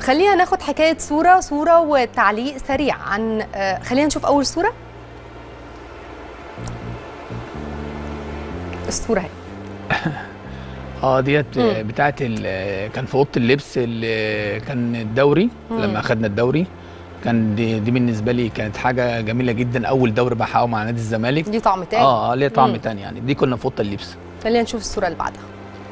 خلينا ناخد حكايه صوره صوره وتعليق سريع عن آه، خلينا نشوف اول صوره الصوره اهي اه ديت مم. بتاعت ال- كان في اوضه اللبس اللي كان الدوري مم. لما اخدنا الدوري كان دي, دي بالنسبه لي كانت حاجه جميله جدا اول دوري بحققه مع نادي الزمالك دي طعم تاني اه اه ليها طعم مم. تاني يعني دي كنا في اوضه اللبس خلينا نشوف الصوره اللي بعدها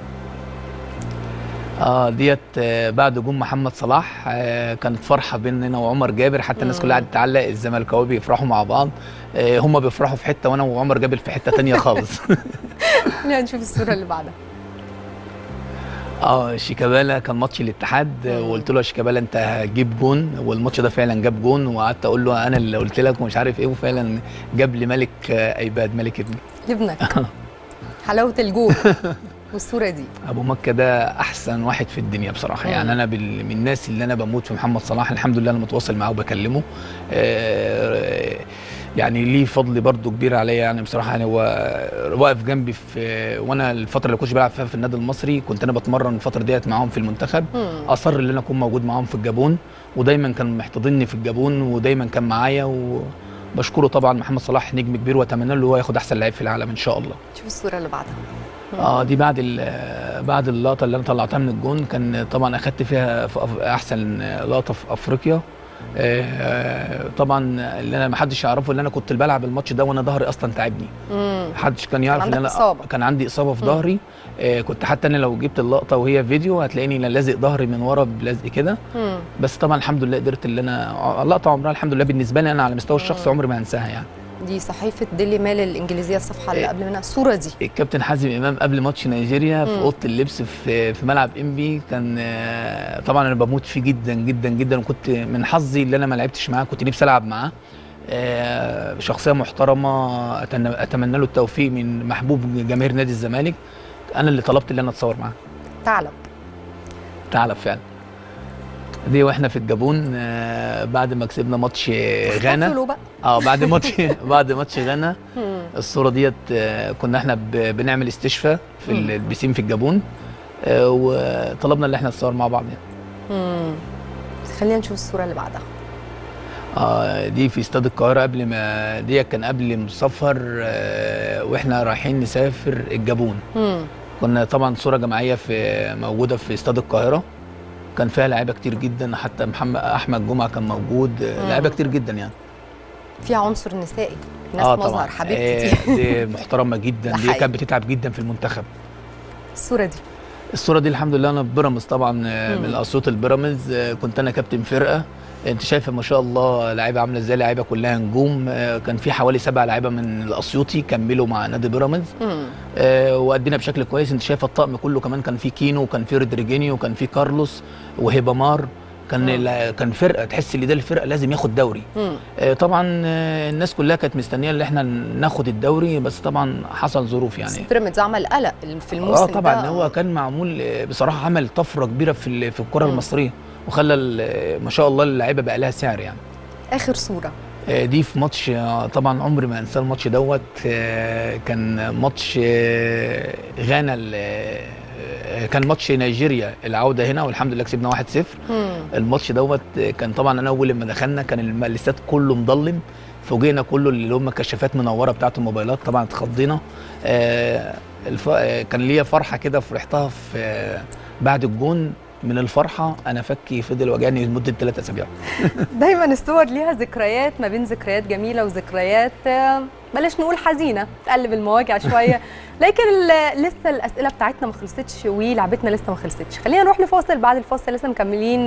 اه ديت آه، بعد جون محمد صلاح آه كانت فرحه بيننا وعمر جابر حتى الناس مم. كلها قعدت تعلق الزملكاويه بيفرحوا مع بعض آه هم بيفرحوا في حته وانا وعمر جابر في حته تانية خالص خلينا نشوف الصوره اللي بعدها اه شيكابالا كان ماتش الاتحاد آه، مم. وقلت له يا شيكابالا انت هتجيب جون والماتش ده فعلا جاب جون وقعدت اقول له انا اللي قلت لك ومش عارف ايه وفعلا جاب لي ملك آه، ايباد ملك ابني ابنك حلاوه الجول والصوره دي ابو مكه ده احسن واحد في الدنيا بصراحه مم. يعني انا بال- من الناس اللي انا بموت في محمد صلاح الحمد لله انا متواصل معاه وبكلمه آه، يعني ليه فضل برضو كبير عليا يعني بصراحه يعني هو واقف جنبي في وانا الفتره اللي كنت بلعب فيها في النادي المصري كنت انا بتمرن الفتره ديت معاهم في المنتخب مم. اصر ان انا اكون موجود معاهم في الجابون ودايما كان محتضنني في الجابون ودايما كان معايا وبشكره طبعا محمد صلاح نجم كبير واتمنى له هو ياخد احسن لعيب في العالم ان شاء الله شوف الصوره اللي بعدها اه دي بعد ال- بعد اللقطه اللي انا طلعتها من الجون كان طبعا اخدت فيها في أف- احسن لقطه في افريقيا آه، طبعا اللي انا ما حدش يعرفه اللي انا كنت بلعب الماتش ده وانا ظهري اصلا تعبني مم. محدش كان يعرف ان عندك انا إصابة. كان عندي اصابه في مم. ظهري آه، كنت حتى انا لو جبت اللقطه وهي فيديو هتلاقيني لازق ظهري من ورا بلزق كده مم. بس طبعا الحمد لله قدرت اللي انا اللقطه عمرها الحمد لله بالنسبه لي انا على المستوى الشخصي مم. عمري ما هنساها يعني دي صحيفه ديلي ميل الانجليزيه الصفحه اللي إيه. قبل منها الصوره دي الكابتن حازم امام قبل ماتش نيجيريا في مم. اوضه اللبس في في ملعب انبي كان آه، طبعا انا بموت فيه جدا جدا جدا وكنت من حظي اللي انا ما لعبتش معاه كنت نفسي العب معاه آه، شخصيه محترمه أتن- اتمنى له التوفيق من محبوب جماهير نادي الزمالك انا اللي طلبت اللي انا اتصور معاه ثعلب تعالى فعلا دي واحنا في الجابون آه، بعد ما كسبنا ماتش غانا احتفلوا بقى اه بعد ماتش بعد ماتش غانا مم. الصوره ديت آه، كنا احنا ب- بنعمل استشفاء في مم. البسين في الجابون آه، وطلبنا ان احنا نتصور مع بعض يعني. مم. خلينا نشوف الصوره اللي بعدها آه دي في استاد القاهره قبل ما دي كان قبل السفر آه، واحنا رايحين نسافر الجابون مم. كنا طبعا صوره جماعيه في موجوده في استاد القاهره كان فيها لعيبه كتير جدا حتى محمد احمد جمعه كان موجود آه، مم. لعيبه كتير جدا يعني فيها عنصر نسائي ناس اه مظهر طبعا حبيبتي آه، دي محترمه جدا ده دي حقيقي. كانت بتتعب جدا في المنتخب الصوره دي الصوره دي الحمد لله انا في بيراميدز طبعا آه، مم. من الاسيوط البيراميدز آه، كنت انا كابتن فرقه انت شايفه ما شاء الله لعيبه عامله ازاي لعيبه كلها نجوم آه، كان في حوالي سبع لعيبه من الاسيوطي كملوا مع نادي بيراميدز مم. آه، وادينا بشكل كويس انت شايفه الطقم كله كمان كان في كينو وكان في رودريجينيو وكان في كارلوس وهيبامار كان مم. لا- كان فرقه تحس ان ده الفرقه لازم ياخد دوري مم. آه، طبعا آه، الناس كلها كانت مستنيه ان احنا ناخد الدوري بس طبعا حصل ظروف بس يعني بيراميدز عمل قلق في الموسم اه طبعا ده. هو كان معمول آه، بصراحه عمل طفره كبيره في ال- في الكره مم. المصريه وخلى ال- ما شاء الله اللعيبه بقى لها سعر يعني اخر صوره آه، دي في ماتش آه، طبعا عمري ما انسى الماتش دوت آه، كان ماتش آه، غانا ال- آه، كان ماتش نيجيريا العوده هنا والحمد لله كسبنا 1-0 مم. الماتش دوت آه، كان طبعا انا اول لما دخلنا كان الم- الاستاد كله مضلم فوجئنا كله اللي هم كشافات منوره بتاعت الموبايلات طبعا اتخضينا آه، الف... آه، كان ليا فرحه كده فرحتها في آه، بعد الجون من الفرحه انا فكي فضل وجعني لمده ثلاث اسابيع دايما الصور ليها ذكريات ما بين ذكريات جميله وذكريات آه، بلاش نقول حزينه تقلب المواجع شويه لكن ال- لسه الاسئله بتاعتنا ما خلصتش ولعبتنا لسه ما خلصتش خلينا نروح لفاصل بعد الفاصل لسه مكملين